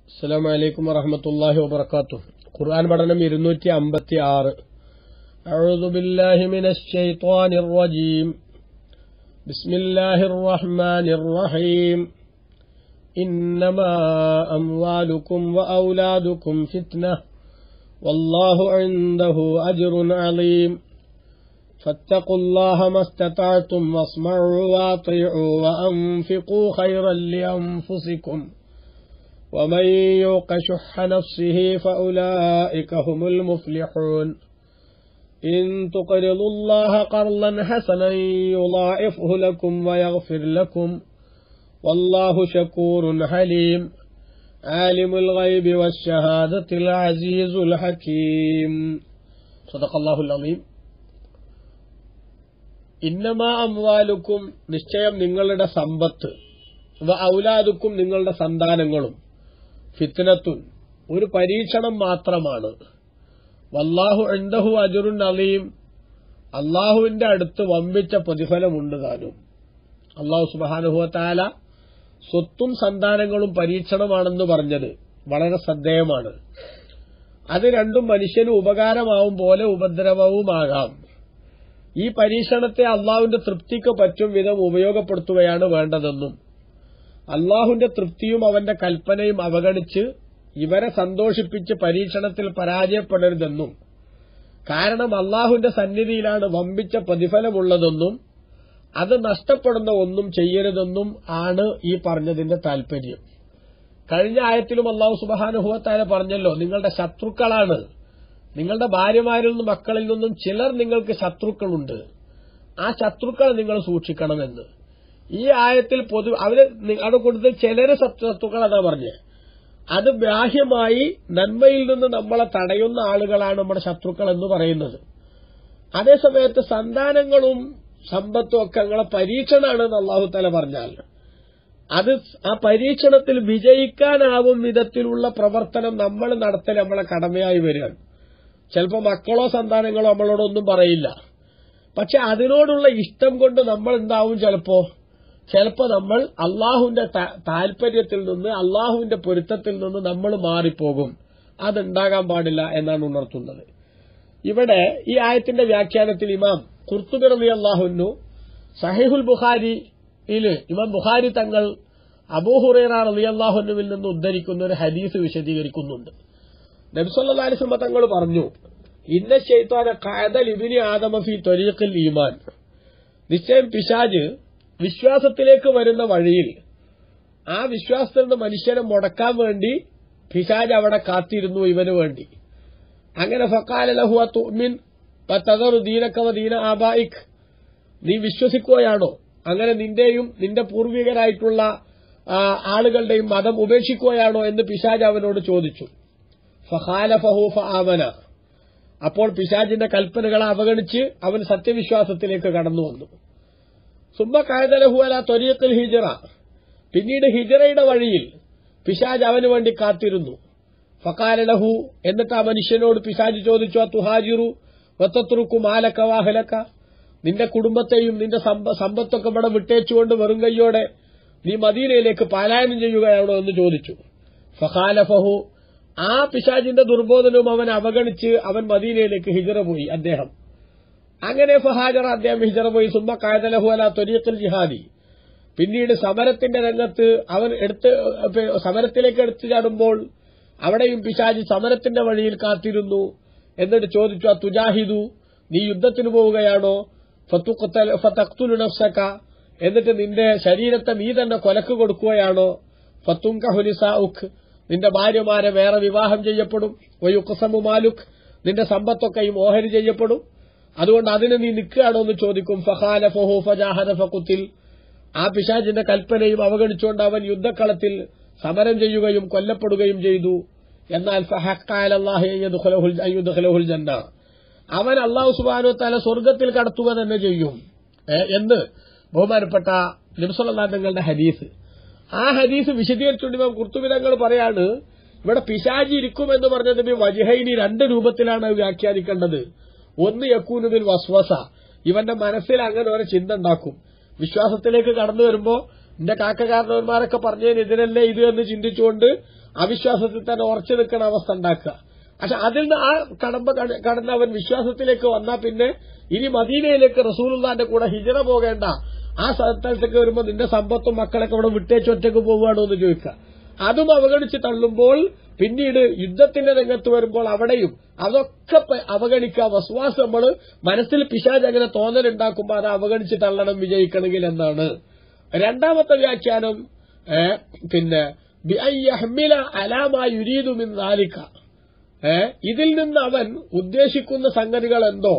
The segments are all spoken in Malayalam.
അസ്സലാം വലൈക്കും വറഹമത്തല്ലാഹി വബർക്കാത്തു ഖുർആൻ പഠനം ഇരുന്നൂറ്റി അമ്പത്തി ആറ് أعوذ بالله من الشيطان الرجيم بسم الله الرحمن الرحيم إنما أموالكم وأولادكم فتنة والله عنده أجر عظيم فاتقوا الله ما استطعتم واسمعوا واطيعوا وأنفقوا خيرا لأنفسكم ومن يوق شح نفسه فأولئك هم المفلحون إن تقرضوا الله قرضا حسنا يضاعفه لكم ويغفر لكم والله شكور حليم عالم الغيب والشهادة العزيز الحكيم صدق الله العظيم ഇന്നമാ അംവാലുക്കും നിശ്ചയം നിങ്ങളുടെ സമ്പത്ത് വ ഔലാദുക്കും നിങ്ങളുടെ സന്താനങ്ങളും ഫിത്നത്തുൻ ഒരു പരീക്ഷണം മാത്രമാണ് വല്ലാഹു എന്തഹു അജുറുൻ അലീം അള്ളാഹുവിന്റെ അടുത്ത് വമ്പിച്ച പ്രതിഫലമുണ്ട് താനും അള്ളാഹു സുബാനുഹുവത്താല സ്വത്തും സന്താനങ്ങളും പരീക്ഷണമാണെന്ന് പറഞ്ഞത് വളരെ ശ്രദ്ധേയമാണ് അത് രണ്ടും മനുഷ്യന് ഉപകാരമാവും പോലെ ഉപദ്രവവുമാകാം ഈ പരീക്ഷണത്തെ അള്ളാഹുവിന്റെ തൃപ്തിക്ക് പറ്റും വിധം ഉപയോഗപ്പെടുത്തുകയാണ് വേണ്ടതെന്നും അള്ളാഹുവിന്റെ തൃപ്തിയും അവന്റെ കൽപ്പനയും അവഗണിച്ച് ഇവരെ സന്തോഷിപ്പിച്ച് പരീക്ഷണത്തിൽ പരാജയപ്പെടരുതെന്നും കാരണം അള്ളാഹുവിന്റെ സന്നിധിയിലാണ് വമ്പിച്ച പ്രതിഫലമുള്ളതെന്നും അത് നഷ്ടപ്പെടുന്ന ഒന്നും ചെയ്യരുതെന്നും ആണ് ഈ പറഞ്ഞതിന്റെ താൽപര്യം കഴിഞ്ഞ ആയത്തിലും അള്ളാഹു സുബാനുഹുവത്തായ പറഞ്ഞല്ലോ നിങ്ങളുടെ ശത്രുക്കളാണ് നിങ്ങളുടെ ഭാര്യമാരിൽ നിന്നും മക്കളിൽ നിന്നും ചിലർ നിങ്ങൾക്ക് ശത്രുക്കളുണ്ട് ആ ശത്രുക്കളെ നിങ്ങൾ സൂക്ഷിക്കണമെന്ന് ഈ ആയത്തിൽ പൊതു അവര് അവിടെ കൊടുത്ത് ചിലര് ശത്രുക്കൾ എന്നാ പറഞ്ഞത് അത് ബാഹ്യമായി നന്മയിൽ നിന്ന് നമ്മളെ തടയുന്ന ആളുകളാണ് നമ്മുടെ ശത്രുക്കൾ എന്ന് പറയുന്നത് അതേസമയത്ത് സന്താനങ്ങളും സമ്പത്തും ഒക്കെ നിങ്ങളെ പരീക്ഷണമാണ് അള്ളാഹു തല പറഞ്ഞാൽ അത് ആ പരീക്ഷണത്തിൽ വിജയിക്കാനാവും വിധത്തിലുള്ള പ്രവർത്തനം നമ്മൾ നടത്തൽ നമ്മളെ കടമയായി വരികയാണ് ചിലപ്പോൾ മക്കളോ സന്താനങ്ങളോ നമ്മളോടൊന്നും പറയില്ല പക്ഷെ അതിനോടുള്ള ഇഷ്ടം കൊണ്ട് നമ്മൾ എന്താവും ചിലപ്പോ ചിലപ്പോ നമ്മൾ അള്ളാഹുവിന്റെ താൽപര്യത്തിൽ നിന്ന് അള്ളാഹുവിന്റെ പൊരുത്തത്തിൽ നിന്ന് നമ്മൾ മാറിപ്പോകും അതുണ്ടാകാൻ പാടില്ല എന്നാണ് ഉണർത്തുന്നത് ഇവിടെ ഈ ആയത്തിന്റെ വ്യാഖ്യാനത്തിൽ ഇമാം കുർത്തുബി റബി അള്ളാഹുനു സഹിഹുൽ ബുഖാരിയില് ഇമാം ബുഖാരി തങ്ങൾ അബൂഹുറൈറ റബി അള്ളാഹുനുവിൽ നിന്ന് ഉദ്ധരിക്കുന്ന ഒരു ഹദീസ് വിശദീകരിക്കുന്നുണ്ട് നബ്സല്ലാ അലിസ്മ തങ്ങൾ പറഞ്ഞു ഇന്ന ശൈത്താന കായതൽ ഇബിനി ആദമഫി തൊരീഖിൽ ഈമാൻ നിശ്ചയം പിശാജ് വിശ്വാസത്തിലേക്ക് വരുന്ന വഴിയിൽ ആ വിശ്വാസത്തിൽ നിന്ന് മനുഷ്യനെ മുടക്കാൻ വേണ്ടി പിശാജ് അവിടെ കാത്തിരുന്നു ഇവന് വേണ്ടി അങ്ങനെ ഫക്കാല ലഹുവ തുമിൻ തകറു ദീനക്കവ ദീന ആബായിക് നീ വിശ്വസിക്കുകയാണോ അങ്ങനെ നിന്റെയും നിന്റെ പൂർവികരായിട്ടുള്ള ആളുകളുടെയും മതം ഉപേക്ഷിക്കുകയാണോ എന്ന് പിശാജ് അവനോട് ചോദിച്ചു ഫഹാല ഫഹൂഫ ആമന അപ്പോൾ പിശാജിന്റെ കൽപ്പനകളെ അവഗണിച്ച് അവൻ സത്യവിശ്വാസത്തിലേക്ക് കടന്നു വന്നു സുമ്മ കായതലഹുഅല തൊരിയത്തിൽ ഹിജറ പിന്നീട് ഹിജറയുടെ വഴിയിൽ പിശാജ് അവന് വേണ്ടി കാത്തിരുന്നു ഫക്കാലലഹു എന്നിട്ട് ആ മനുഷ്യനോട് പിശാജ് ചോദിച്ചു തുഹാജിറു വത്തത്രുക്കു മാലക്ക വാഹലക്ക നിന്റെ കുടുംബത്തെയും നിന്റെ സമ്പത്തൊക്കെ ഇവിടെ വിട്ടേച്ചുകൊണ്ട് വെറും കൈയോടെ നീ മദീനയിലേക്ക് പാലായനം ചെയ്യുകയാണോ എന്ന് ചോദിച്ചു ഫഹാലഫഹു ആ പിശാജിന്റെ ദുർബോധനവും അവൻ അവഗണിച്ച് അവൻ മദീനയിലേക്ക് ഹിജറ പോയി അദ്ദേഹം അങ്ങനെ ഫഹാജറ അദ്ദേഹം ഹിജറ പോയി സുമ്മ കായതലഹു അല തൊരീഖൽ ജിഹാദി പിന്നീട് സമരത്തിന്റെ രംഗത്ത് അവൻ എടുത്ത് സമരത്തിലേക്ക് എടുത്തു ചാടുമ്പോൾ അവിടെയും പിശാജി സമരത്തിന്റെ വഴിയിൽ കാത്തിരുന്നു എന്നിട്ട് ചോദിച്ചു ആ തുജാഹിദു നീ യുദ്ധത്തിന് പോവുകയാണോ ഫത്തുലു നഫ്സക്ക എന്നിട്ട് നിന്റെ ശരീരത്തെ നീ തന്നെ കൊലക്ക് കൊടുക്കുകയാണോ ഫത്തുങ്ക ഹുലിസ ഉഖ് നിന്റെ ഭാര്യമാരെ വേറെ വിവാഹം ചെയ്യപ്പെടും വയുക്കസമു മാലുക് നിന്റെ സമ്പത്തൊക്കെയും ഓഹരി ചെയ്യപ്പെടും അതുകൊണ്ട് അതിന് നീ നിൽക്കുകയാണോ എന്ന് ചോദിക്കും ഫഹാല ഫഹു ഫജാഹന ഫക്കുത്തിൽ ആ പിശാജിന്റെ കൽപ്പനയും അവഗണിച്ചുകൊണ്ട് അവൻ യുദ്ധക്കളത്തിൽ സമരം ചെയ്യുകയും കൊല്ലപ്പെടുകയും ചെയ്തു എന്നാൽ ഫഹക്കാലഹുൽ ജന്ന അവൻ അള്ളാഹു സുബാനു തല സ്വർഗത്തിൽ കടത്തുക തന്നെ ചെയ്യും എന്ന് ബഹുമാനപ്പെട്ട നിംസലാന്തങ്ങളുടെ ഹദീസ് ആ ഹദീസ് വിശദീകരിച്ചുകൊണ്ട് ഇമാം കുർത്തുബിതങ്ങൾ പറയാണ് ഇവിടെ പിശാജി ഇരിക്കുമെന്ന് പറഞ്ഞത് വജിഹൈനി രണ്ട് രൂപത്തിലാണ് വ്യാഖ്യാനിക്കേണ്ടത് ഒന്ന് യക്കൂനുബിൽ വസ്വസ ഇവന്റെ മനസ്സിൽ അങ്ങനെ ഒരു ചിന്ത ഉണ്ടാക്കും വിശ്വാസത്തിലേക്ക് കടന്നു വരുമ്പോ എന്റെ കാക്കകാരണവന്മാരൊക്കെ പറഞ്ഞതിന് ഇതിനല്ലേ ഇത് എന്ന് ചിന്തിച്ചുകൊണ്ട് അവിശ്വാസത്തിൽ തന്നെ ഉറച്ചു നിൽക്കുന്ന അവസ്ഥ ഉണ്ടാക്കുക പക്ഷെ അതിൽ നിന്ന് ആ കടമ്പ കട- കടന്ന് അവൻ വിശ്വാസത്തിലേക്ക് വന്നാൽ പിന്നെ ഇനി മദീനയിലേക്ക് റസൂലുള്ളാന്റെ കൂടെ ഹിജറ പോകേണ്ട ആ സ്ഥലത്തേക്ക് വരുമ്പോൾ നിന്റെ സമ്പത്തും മക്കളൊക്കെ ഇവിടെ വിട്ടേച്ച് ഒറ്റക്ക് പോവുകയാണോ എന്ന് ചോദിക്കുക അതും അവഗണിച്ച് തള്ളുമ്പോൾ പിന്നീട് യുദ്ധത്തിന്റെ രംഗത്ത് വരുമ്പോൾ അവിടെയും അതൊക്കെ പ- അവഗണിക്കുക വസ്വാസ് നമ്മൾ മനസ്സിൽ പിശാജ് അങ്ങനെ തോന്നലുണ്ടാക്കുമ്പോൾ അത് അവഗണിച്ച് തള്ളണം വിജയിക്കണമെങ്കിൽ എന്നാണ് രണ്ടാമത്തെ വ്യാഖ്യാനം ഏ, പിന്നെ ബിഅയ്യഹ്മില അലാമാ യുരീദു മിൻ ദാലിക ഏ, ഇതിൽ നിന്ന് അവൻ ഉദ്ദേശിക്കുന്ന സംഗതികൾ എന്തോ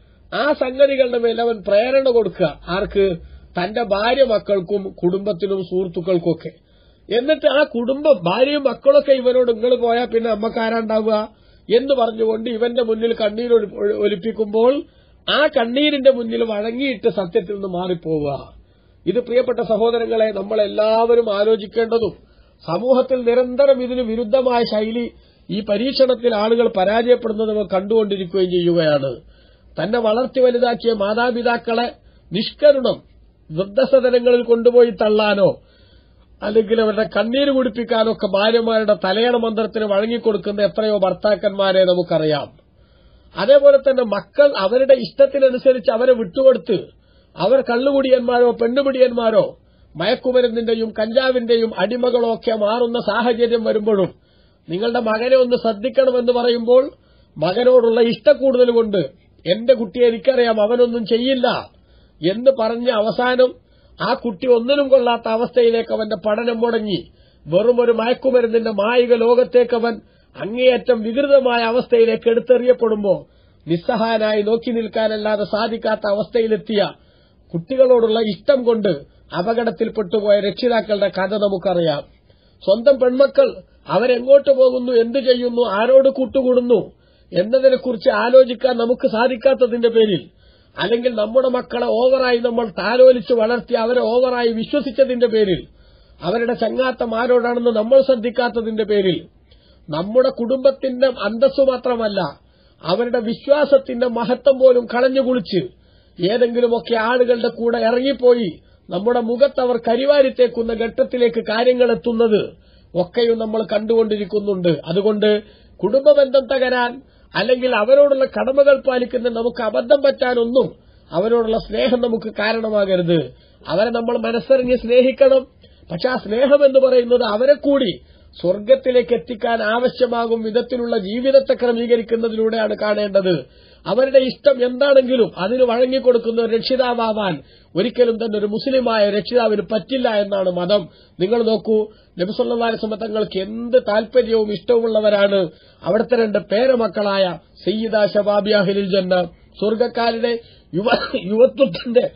ആ സംഗതികളുടെ മേൽ അവൻ പ്രേരണ കൊടുക്കുക ആർക്ക് തന്റെ ഭാര്യ മക്കൾക്കും കുടുംബത്തിനും സുഹൃത്തുക്കൾക്കൊക്കെ എന്നിട്ട് ആ കുടുംബം ഭാര്യയും മക്കളൊക്കെ ഇവനോട് നിങ്ങൾ പോയാൽ പിന്നെ അമ്മക്കാരാണ്ടാവുക എന്ന് പറഞ്ഞുകൊണ്ട് ഇവന്റെ മുന്നിൽ കണ്ണീർ ഒലി- ഒഴി- ഒലിപ്പിക്കുമ്പോൾ ആ കണ്ണീരിന്റെ മുന്നിൽ വഴങ്ങിയിട്ട് സത്യത്തിൽ നിന്ന് മാറിപ്പോവുക ഇത് പ്രിയപ്പെട്ട സഹോദരങ്ങളെ നമ്മൾ എല്ലാവരും ആലോചിക്കേണ്ടതും സമൂഹത്തിൽ നിരന്തരം ഇതിന് വിരുദ്ധമായ ശൈലി ഈ പരീക്ഷണത്തിൽ ആളുകൾ പരാജയപ്പെടുന്നത് നമ്മൾ കണ്ടുകൊണ്ടിരിക്കുകയും ചെയ്യുകയാണ് തന്നെ വളർത്തി വലുതാക്കിയ മാതാപിതാക്കളെ നിഷ്കരുണം വൃദ്ധസദനങ്ങളിൽ കൊണ്ടുപോയി തള്ളാനോ അല്ലെങ്കിൽ അവരുടെ കണ്ണീര് കുടിപ്പിക്കാനോ ഒക്കെ ഭാര്യമാരുടെ തലയണ മന്ത്രത്തിന് വഴങ്ങിക്കൊടുക്കുന്ന എത്രയോ ഭർത്താക്കന്മാരെ നമുക്കറിയാം അതേപോലെ തന്നെ മക്കൾ അവരുടെ ഇഷ്ടത്തിനനുസരിച്ച് അവരെ വിട്ടുകൊടുത്ത് അവർ കള്ളുകുടിയന്മാരോ പെണ്ണുപിടിയന്മാരോ മയക്കുമരുന്നിന്റെയും കഞ്ചാവിന്റെയും അടിമകളോ ഒക്കെ മാറുന്ന സാഹചര്യം വരുമ്പോഴും നിങ്ങളുടെ മകനെ ഒന്ന് ശ്രദ്ധിക്കണമെന്ന് പറയുമ്പോൾ മകനോടുള്ള ഇഷ്ടക്കൂടുതൽ കൊണ്ട് എന്റെ കുട്ടിയെ എനിക്കറിയാം അവനൊന്നും ചെയ്യില്ല എന്ന് പറഞ്ഞ് അവസാനം ആ കുട്ടി ഒന്നിനും കൊള്ളാത്ത അവസ്ഥയിലേക്ക് അവന്റെ പഠനം മുടങ്ങി വെറും ഒരു മയക്കുമരുന്നിന്റെ മായിക ലോകത്തേക്ക് അവൻ അങ്ങേയറ്റം വികൃതമായ അവസ്ഥയിലേക്ക് എടുത്തെറിയപ്പെടുമ്പോ നിസ്സഹായനായി നോക്കി നിൽക്കാനല്ലാതെ സാധിക്കാത്ത അവസ്ഥയിലെത്തിയ കുട്ടികളോടുള്ള ഇഷ്ടം കൊണ്ട് അപകടത്തിൽപ്പെട്ടുപോയ രക്ഷിതാക്കളുടെ കഥ നമുക്കറിയാം സ്വന്തം പെൺമക്കൾ അവരെങ്ങോട്ട് പോകുന്നു എന്തു ചെയ്യുന്നു ആരോട് കൂട്ടുകൂടുന്നു എന്നതിനെക്കുറിച്ച് ആലോചിക്കാൻ നമുക്ക് സാധിക്കാത്തതിന്റെ പേരിൽ അല്ലെങ്കിൽ നമ്മുടെ മക്കളെ ഓവറായി നമ്മൾ താലോലിച്ച് വളർത്തി അവരെ ഓവറായി വിശ്വസിച്ചതിന്റെ പേരിൽ അവരുടെ ചങ്ങാത്തം ആരോടാണെന്ന് നമ്മൾ ശ്രദ്ധിക്കാത്തതിന്റെ പേരിൽ നമ്മുടെ കുടുംബത്തിന്റെ അന്തസ്സു മാത്രമല്ല അവരുടെ വിശ്വാസത്തിന്റെ മഹത്വം പോലും കളഞ്ഞുകുളിച്ച് ഏതെങ്കിലുമൊക്കെ ആളുകളുടെ കൂടെ ഇറങ്ങിപ്പോയി നമ്മുടെ മുഖത്ത് അവർ കരിവാരിത്തേക്കുന്ന ഘട്ടത്തിലേക്ക് കാര്യങ്ങൾ എത്തുന്നത് ഒക്കെയും നമ്മൾ കണ്ടുകൊണ്ടിരിക്കുന്നുണ്ട് അതുകൊണ്ട് കുടുംബബന്ധം തകരാൻ അല്ലെങ്കിൽ അവരോടുള്ള കടമകൾ പാലിക്കുന്ന നമുക്ക് അബദ്ധം പറ്റാനൊന്നും അവരോടുള്ള സ്നേഹം നമുക്ക് കാരണമാകരുത് അവരെ നമ്മൾ മനസ്സറിഞ്ഞ് സ്നേഹിക്കണം പക്ഷെ ആ സ്നേഹം എന്ന് പറയുന്നത് അവരെ കൂടി സ്വർഗത്തിലേക്ക് എത്തിക്കാൻ ആവശ്യമാകും വിധത്തിലുള്ള ജീവിതത്തെ ക്രമീകരിക്കുന്നതിലൂടെയാണ് കാണേണ്ടത് അവരുടെ ഇഷ്ടം എന്താണെങ്കിലും അതിന് വഴങ്ങിക്കൊടുക്കുന്ന ഒരു രക്ഷിതാവാൻ ഒരിക്കലും തന്നെ ഒരു മുസ്ലിമായ രക്ഷിതാവിന് പറ്റില്ല എന്നാണ് മതം നിങ്ങൾ നോക്കൂ നബിസല്ലാ തങ്ങൾക്ക് എന്ത് താല്പര്യവും ഇഷ്ടവുമുള്ളവരാണ് അവിടുത്തെ രണ്ട് പേരമക്കളായ സയ്യിദ ഷബാബിയാഹിലിൽ ജന്ന സ്വർഗക്കാരുടെ യുവ യുവത്വത്തിന്റെ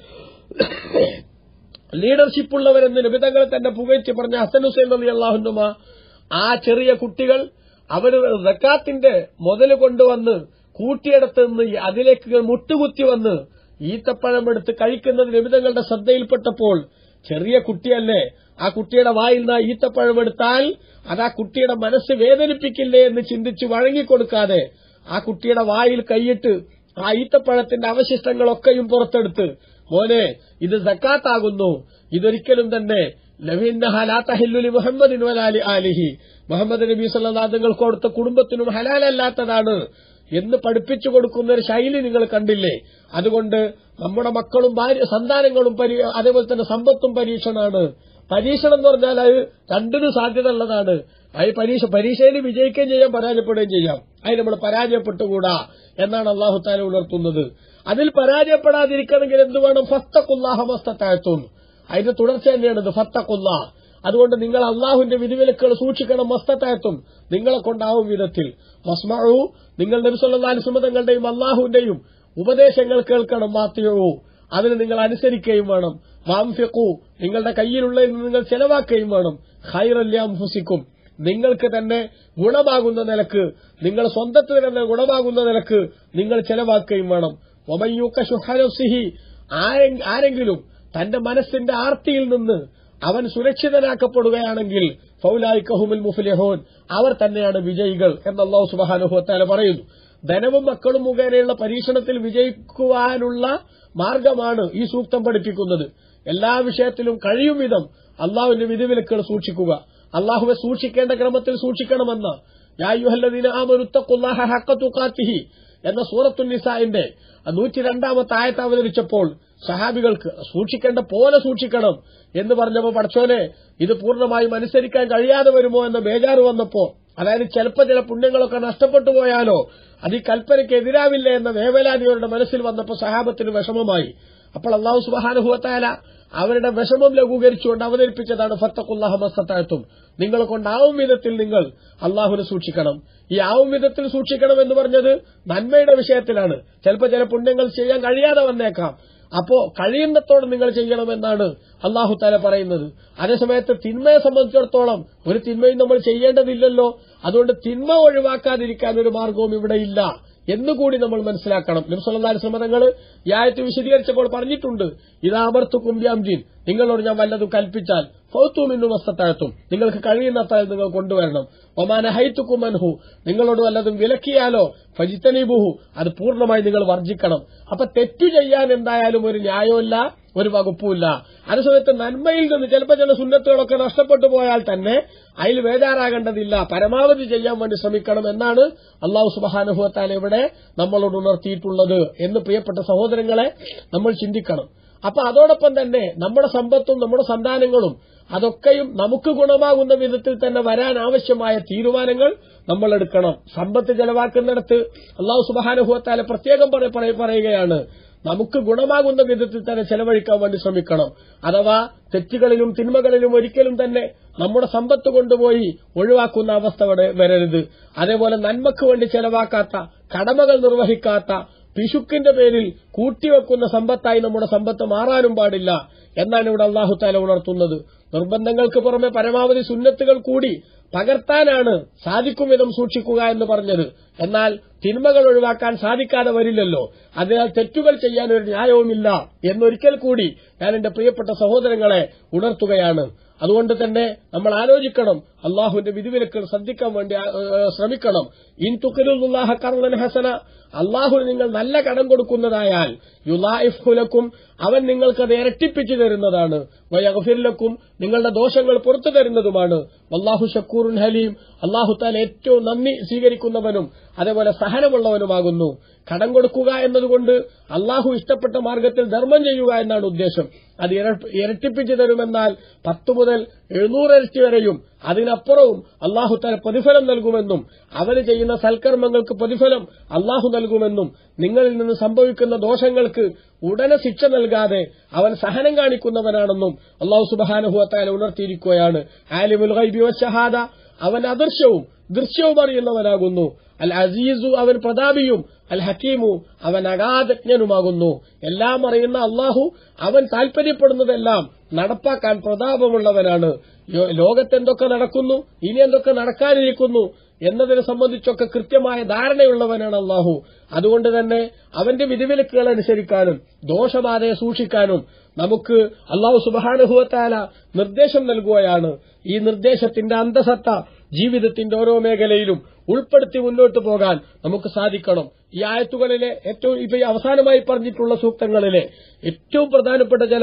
ലീഡർഷിപ്പ് ഉള്ളവരെന്ന് നിബിതങ്ങളെ തന്നെ പുകഴ്ത്തി പറഞ്ഞ ഹസൻ ഹുസൈൻ അലി അള്ളാഹുനുമ ആ ചെറിയ കുട്ടികൾ അവർ റക്കാത്തിന്റെ മുതൽ കൊണ്ടുവന്ന് കൂട്ടിയെടുത്ത് നിന്ന് അതിലേക്ക് മുട്ടുകുത്തി വന്ന് ഈത്തപ്പഴം എടുത്ത് കഴിക്കുന്നത് നിബിതങ്ങളുടെ ശ്രദ്ധയിൽപ്പെട്ടപ്പോൾ ചെറിയ കുട്ടിയല്ലേ ആ കുട്ടിയുടെ വായിൽ നിന്ന് ആ ഈത്തപ്പഴം എടുത്താൽ അത് ആ കുട്ടിയുടെ മനസ്സ് വേദനിപ്പിക്കില്ലേ എന്ന് ചിന്തിച്ച് വഴങ്ങിക്കൊടുക്കാതെ ആ കുട്ടിയുടെ വായിൽ കൈയിട്ട് ആ ഈത്തപ്പഴത്തിന്റെ അവശിഷ്ടങ്ങളൊക്കെയും പുറത്തെടുത്ത് മോനെ ഇത് സക്കാത്താകുന്നു ഇതൊരിക്കലും തന്നെ ലവീന്നഹലാത്തഹില്ലുലി മുഹമ്മദിൻ വലാലി ആലിഹി മുഹമ്മദ് നബി സല്ലാദങ്ങൾക്ക് കൊടുത്ത കുടുംബത്തിനും ഹലാലല്ലാത്തതാണ് എന്ന് പഠിപ്പിച്ചു കൊടുക്കുന്ന ഒരു ശൈലി നിങ്ങൾ കണ്ടില്ലേ അതുകൊണ്ട് നമ്മുടെ മക്കളും ഭാര്യ സന്താനങ്ങളും പരി- അതേപോലെ തന്നെ സമ്പത്തും പരീക്ഷണമാണ് പരീക്ഷണം എന്ന് പറഞ്ഞാൽ അത് രണ്ടിനും സാധ്യത ഉള്ളതാണ് അത് പരീക്ഷ പരീക്ഷയിൽ വിജയിക്കുകയും ചെയ്യാം പരാജയപ്പെടുകയും ചെയ്യാം അതിന് നമ്മൾ പരാജയപ്പെട്ടുകൂടാ എന്നാണ് അള്ളാഹു താല ഉണർത്തുന്നത് അതിൽ പരാജയപ്പെടാതിരിക്കണമെങ്കിൽ എന്ത് വേണം ഫത്തക്കുല്ലാഹ മസ്തത്താഴ്ത്തും അതിന്റെ തുടർച്ച തന്നെയാണ് ഇത് ഫത്തക്കുല്ല അതുകൊണ്ട് നിങ്ങൾ അള്ളാഹുവിന്റെ വിധിവിലക്കുകൾ സൂക്ഷിക്കണം മസ്തത്താഴ്ത്തും നിങ്ങളെ കൊണ്ടാവും വിധത്തിൽ വസ്മഴു നിങ്ങൾ നബിസ്വല്ലാലി സുമതങ്ങളുടെയും അള്ളാഹുവിന്റെയും ഉപദേശങ്ങൾ കേൾക്കണം മാത്തിയൂ അതിന് നിങ്ങൾ അനുസരിക്കുകയും വേണം വാംഫിക്കു നിങ്ങളുടെ കയ്യിലുള്ളതിൽ നിന്ന് നിങ്ങൾ ചെലവാക്കുകയും വേണം ഖൈറല്യാം ഹുസിക്കും നിങ്ങൾക്ക് തന്നെ ഗുണമാകുന്ന നിലക്ക് നിങ്ങൾ സ്വന്തത്തിന് തന്നെ ഗുണമാകുന്ന നിലക്ക് നിങ്ങൾ ചെലവാക്കുകയും വേണം ഒമയ്യൂക്ക ഷുഹനഫ്സിഹി ആരെങ്കിലും തന്റെ മനസ്സിന്റെ ആർത്തിയിൽ നിന്ന് അവൻ സുരക്ഷിതനാക്കപ്പെടുകയാണെങ്കിൽ ഫൗലായി കഹുമുൽ മുഫ്ലിഹോൻ അവർ തന്നെയാണ് വിജയികൾ എന്ന് അള്ളാഹു സുബാനുഹത്താല പറയുന്നു ധനവും മക്കളും മുഖേനയുള്ള പരീക്ഷണത്തിൽ വിജയിക്കുവാനുള്ള മാർഗമാണ് ഈ സൂക്തം പഠിപ്പിക്കുന്നത് എല്ലാ വിഷയത്തിലും കഴിയും വിധം അള്ളാഹുവിന്റെ വിധിവിലക്കുകൾ സൂക്ഷിക്കുക അള്ളാഹുവെ സൂക്ഷിക്കേണ്ട ക്രമത്തിൽ സൂക്ഷിക്കണമെന്ന് യായുഹല്ലദീന ആമനുത്തഖുല്ലാഹ ഹഖ തുഖാത്തിഹി എന്ന സൂറത്തു നിസാഇന്റെ നൂറ്റി രണ്ടാമത്തെ ആയത്ത് അവതരിച്ചപ്പോൾ സഹാബികൾക്ക് സൂക്ഷിക്കേണ്ട പോലെ സൂക്ഷിക്കണം എന്ന് പറഞ്ഞപ്പോ പടച്ചോനെ ഇത് പൂർണ്ണമായും അനുസരിക്കാൻ കഴിയാതെ വരുമോ എന്ന ബേജാറ് വന്നപ്പോ അതായത് ചിലപ്പോൾ ചില പുണ്യങ്ങളൊക്കെ നഷ്ടപ്പെട്ടു പോയാലോ അത് ഈ കൽപ്പനയ്ക്ക് എതിരാവില്ല എന്ന വേവലാതി അവരുടെ മനസ്സിൽ വന്നപ്പോൾ സഹാബത്തിന് വിഷമമായി അപ്പോൾ അള്ളാഹു സുബാനുഭവത്തായ അവരുടെ വിഷമം ലഘൂകരിച്ചുകൊണ്ട് അവതരിപ്പിച്ചതാണ് ഫത്തഖുല്ലാഹ മസ്തത്താഴത്തും നിങ്ങളെ കൊണ്ടാവും വിധത്തിൽ നിങ്ങൾ അള്ളാഹുവിനെ സൂക്ഷിക്കണം ഈ ആവും വിധത്തിൽ സൂക്ഷിക്കണം എന്ന് പറഞ്ഞത് നന്മയുടെ വിഷയത്തിലാണ് ചിലപ്പോൾ ചില പുണ്യങ്ങൾ ചെയ്യാൻ കഴിയാതെ വന്നേക്കാം അപ്പോ കഴിയുന്നത്തോടെ നിങ്ങൾ ചെയ്യണമെന്നാണ് അള്ളാഹു താല പറയുന്നത് അതേസമയത്ത് തിന്മയെ സംബന്ധിച്ചിടത്തോളം ഒരു തിന്മയും നമ്മൾ ചെയ്യേണ്ടതില്ലല്ലോ അതുകൊണ്ട് തിന്മ ഒഴിവാക്കാതിരിക്കാൻ ഒരു മാർഗവും ഇവിടെ ഇല്ല എന്നുകൂടി നമ്മൾ മനസ്സിലാക്കണം നിംസല്ലാരി ശ്രമതങ്ങൾ ഈ ആയത്ത് വിശദീകരിച്ചപ്പോൾ പറഞ്ഞിട്ടുണ്ട് ഇതാമർത്തു കുംബ്യാംജീൻ നിങ്ങളോട് ഞാൻ വല്ലതും കൽപ്പിച്ചാൽ ഫൗത്തും ഇന്നു വസ്തത്താഴത്തും നിങ്ങൾക്ക് കഴിയുന്നത്താൽ നിങ്ങൾ കൊണ്ടുവരണം ഒമാന ഹൈത്തുക്കും അൻഹു നിങ്ങളോട് വല്ലതും വിലക്കിയാലോ ഫജിത്തനീബുഹു അത് പൂർണ്ണമായി നിങ്ങൾ വർജിക്കണം അപ്പൊ തെറ്റു ചെയ്യാൻ എന്തായാലും ഒരു ന്യായമില്ല ഒരു വകുപ്പുമില്ല അതേസമയത്ത് നന്മയിൽ നിന്ന് ചിലപ്പോൾ ചില സുന്നത്തുകളൊക്കെ നഷ്ടപ്പെട്ടു പോയാൽ തന്നെ അതിൽ വേജാറാകേണ്ടതില്ല പരമാവധി ചെയ്യാൻ വേണ്ടി ശ്രമിക്കണം എന്നാണ് അള്ളാഹു സുബാനുഭവത്താൽ ഇവിടെ നമ്മളോട് ഉണർത്തിയിട്ടുള്ളത് എന്ന് പ്രിയപ്പെട്ട സഹോദരങ്ങളെ നമ്മൾ ചിന്തിക്കണം അപ്പൊ അതോടൊപ്പം തന്നെ നമ്മുടെ സമ്പത്തും നമ്മുടെ സന്താനങ്ങളും അതൊക്കെയും നമുക്ക് ഗുണമാകുന്ന വിധത്തിൽ തന്നെ വരാൻ ആവശ്യമായ തീരുമാനങ്ങൾ നമ്മൾ എടുക്കണം സമ്പത്ത് ചെലവാക്കുന്നിടത്ത് അള്ളാഹു സുബാനുഭവത്താലെ പ്രത്യേകം പറ- പറ- പറയുകയാണ് നമുക്ക് ഗുണമാകുന്ന വിധത്തിൽ തന്നെ ചെലവഴിക്കാൻ വേണ്ടി ശ്രമിക്കണം അഥവാ തെറ്റുകളിലും തിന്മകളിലും ഒരിക്കലും തന്നെ നമ്മുടെ സമ്പത്ത് കൊണ്ടുപോയി ഒഴിവാക്കുന്ന അവസ്ഥ വരെ- വരരുത് അതേപോലെ നന്മക്ക് വേണ്ടി ചെലവാക്കാത്ത കടമകൾ നിർവഹിക്കാത്ത പിശുക്കിന്റെ പേരിൽ കൂട്ടിവെക്കുന്ന സമ്പത്തായി നമ്മുടെ സമ്പത്ത് മാറാനും പാടില്ല എന്നാണ് ഇവിടെ അള്ളാഹു താല ഉണർത്തുന്നത് നിർബന്ധങ്ങൾക്ക് പുറമെ പരമാവധി സുന്നത്തുകൾ കൂടി പകർത്താനാണ് സാധിക്കും വിധം സൂക്ഷിക്കുക എന്ന് പറഞ്ഞത് എന്നാൽ തിന്മകൾ ഒഴിവാക്കാൻ സാധിക്കാതെ വരില്ലല്ലോ അതിനാൽ തെറ്റുകൾ ചെയ്യാൻ ഒരു ന്യായവുമില്ല എന്നൊരിക്കൽ കൂടി ഞാൻ എന്റെ പ്രിയപ്പെട്ട സഹോദരങ്ങളെ ഉണർത്തുകയാണ് അതുകൊണ്ട് തന്നെ നമ്മൾ ആലോചിക്കണം അള്ളാഹുവിന്റെ വിധിവിലക്കുകൾ ശ്രദ്ധിക്കാൻ വേണ്ടി ആ, ഏ, ശ്രമിക്കണം ഇൻ തുക്കലുല്ലാഹ കർലൻ ഹസന അള്ളാഹു നിങ്ങൾ നല്ല കടം കൊടുക്കുന്നതായാൽ യുലായിഫുലക്കും അവൻ നിങ്ങൾക്കത് ഇരട്ടിപ്പിച്ചു തരുന്നതാണ് വയഗഫിർലക്കും നിങ്ങളുടെ ദോഷങ്ങൾ പുറത്തു തരുന്നതുമാണ് അള്ളാഹു ഷക്കൂറുൻ ഹലീം അള്ളാഹു താല ഏറ്റവും നന്ദി സ്വീകരിക്കുന്നവനും അതേപോലെ സഹനമുള്ളവനുമാകുന്നു കടം കൊടുക്കുക എന്നതുകൊണ്ട് അള്ളാഹു ഇഷ്ടപ്പെട്ട മാർഗത്തിൽ ധർമ്മം ചെയ്യുക എന്നാണ് ഉദ്ദേശം അത് ഇര- ഇരട്ടിപ്പിച്ചു തരുമെന്നാൽ പത്ത് മുതൽ എഴുന്നൂറ് ഇരട്ടി വരെയും അതിനപ്പുറവും അള്ളാഹു തല പ്രതിഫലം നൽകുമെന്നും അവന് ചെയ്യുന്ന സൽക്കർമ്മങ്ങൾക്ക് പ്രതിഫലം അള്ളാഹു നൽകുമെന്നും നിങ്ങളിൽ നിന്ന് സംഭവിക്കുന്ന ദോഷങ്ങൾക്ക് ഉടനെ ശിക്ഷ നൽകാതെ അവൻ സഹനം കാണിക്കുന്നവനാണെന്നും അള്ളാഹു സുബാനുഹുവത്തായ ഉണർത്തിയിരിക്കുകയാണ് ആലിമുൽ ഗൈബി വശഹാദ അവൻ അദൃശ്യവും ദൃശ്യവും അറിയുന്നവനാകുന്നു അൽ അസീസു അവൻ പ്രതാപിയും അൽ ഹക്കീമു അവൻ അഗാധജ്ഞനുമാകുന്നു എല്ലാം അറിയുന്ന അള്ളാഹു അവൻ താൽപര്യപ്പെടുന്നതെല്ലാം നടപ്പാക്കാൻ പ്രതാപമുള്ളവനാണ് യോ- ലോകത്തെന്തൊക്കെ നടക്കുന്നു ഇനി എന്തൊക്കെ നടക്കാനിരിക്കുന്നു എന്നതിനെ സംബന്ധിച്ചൊക്കെ കൃത്യമായ ധാരണയുള്ളവനാണ് അള്ളാഹു അതുകൊണ്ട് തന്നെ അവന്റെ വിധിവിലക്കുകൾ അനുസരിക്കാനും ദോഷബാധയെ സൂക്ഷിക്കാനും നമുക്ക് അള്ളാഹു സുബാനുഭവത്താല നിർദ്ദേശം നൽകുകയാണ് ഈ നിർദ്ദേശത്തിന്റെ അന്തസത്ത ജീവിതത്തിന്റെ ഓരോ മേഖലയിലും ഉൾപ്പെടുത്തി മുന്നോട്ട് പോകാൻ നമുക്ക് സാധിക്കണം ഈ ആയത്തുകളിലെ ഏറ്റവും ഇപ്പൊ ഈ അവസാനമായി പറഞ്ഞിട്ടുള്ള സൂക്തങ്ങളിലെ ഏറ്റവും പ്രധാനപ്പെട്ട ചില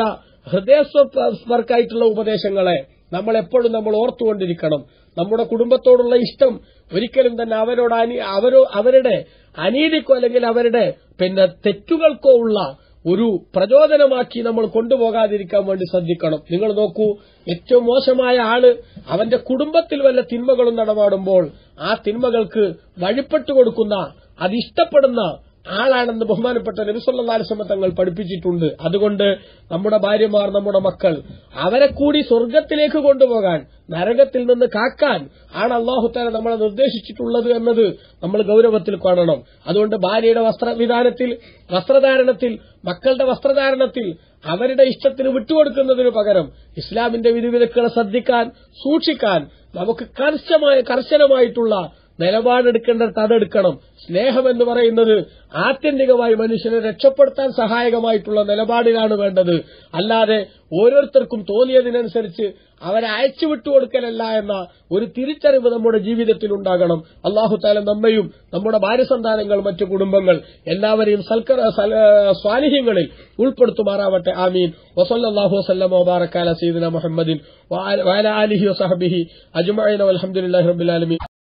ഹൃദയസ്വർക്കായിട്ടുള്ള ഉപദേശങ്ങളെ നമ്മൾ എപ്പോഴും നമ്മൾ ഓർത്തുകൊണ്ടിരിക്കണം നമ്മുടെ കുടുംബത്തോടുള്ള ഇഷ്ടം ഒരിക്കലും തന്നെ അവരോട് അനി അവരോ അവരുടെ അനീതിക്കോ അല്ലെങ്കിൽ അവരുടെ പിന്നെ തെറ്റുകൾക്കോ ഉള്ള ഒരു പ്രചോദനമാക്കി നമ്മൾ കൊണ്ടുപോകാതിരിക്കാൻ വേണ്ടി ശ്രദ്ധിക്കണം നിങ്ങൾ നോക്കൂ ഏറ്റവും മോശമായ ആള് അവന്റെ കുടുംബത്തിൽ വല്ല തിന്മകളും നടപാടുമ്പോൾ ആ തിന്മകൾക്ക് വഴിപ്പെട്ടു കൊടുക്കുന്ന അതിഷ്ടപ്പെടുന്ന ആളാണെന്ന് ബഹുമാനപ്പെട്ട നബിസ്വല്ലാസ്മ തങ്ങൾ പഠിപ്പിച്ചിട്ടുണ്ട് അതുകൊണ്ട് നമ്മുടെ ഭാര്യമാർ നമ്മുടെ മക്കൾ അവരെ കൂടി സ്വർഗത്തിലേക്ക് കൊണ്ടുപോകാൻ നരകത്തിൽ നിന്ന് കാക്കാൻ ആണ് അള്ളാഹുത്താല നമ്മളെ നിർദ്ദേശിച്ചിട്ടുള്ളത് എന്നത് നമ്മൾ ഗൌരവത്തിൽ കാണണം അതുകൊണ്ട് ഭാര്യയുടെ വസ്ത്രവിധാനത്തിൽ വസ്ത്രധാരണത്തിൽ മക്കളുടെ വസ്ത്രധാരണത്തിൽ അവരുടെ ഇഷ്ടത്തിന് വിട്ടുകൊടുക്കുന്നതിനു പകരം ഇസ്ലാമിന്റെ വിധിവിലക്കുകളെ ശ്രദ്ധിക്കാൻ സൂക്ഷിക്കാൻ നമുക്ക് കർശമായ കർശനമായിട്ടുള്ള നിലപാടെടുക്കേണ്ടത് അതെടുക്കണം സ്നേഹം എന്ന് പറയുന്നത് ആത്യന്തികമായി മനുഷ്യനെ രക്ഷപ്പെടുത്താൻ സഹായകമായിട്ടുള്ള നിലപാടിലാണ് വേണ്ടത് അല്ലാതെ ഓരോരുത്തർക്കും തോന്നിയതിനനുസരിച്ച് അവരെ അയച്ചു വിട്ടുകൊടുക്കലല്ല എന്ന ഒരു തിരിച്ചറിവ് നമ്മുടെ ജീവിതത്തിൽ ഉണ്ടാകണം അള്ളാഹു താല നമ്മയും നമ്മുടെ ഭാര്യസന്താനങ്ങൾ മറ്റു കുടുംബങ്ങൾ എല്ലാവരെയും സൽക്കര സൽ- സ്വാലിഹ്യങ്ങളിൽ ഉൾപ്പെടുത്തുമാറാവട്ടെ ആമീൻ വസല്ലാഹു വസ്ലം മുബാറക്കാല സീദന മുഹമ്മദിൻ വഅല ആലിഹി വസഹബിഹി അജ്മഈന വൽഹംദുലില്ലാഹി റബ്ബിൽ ആലമീൻ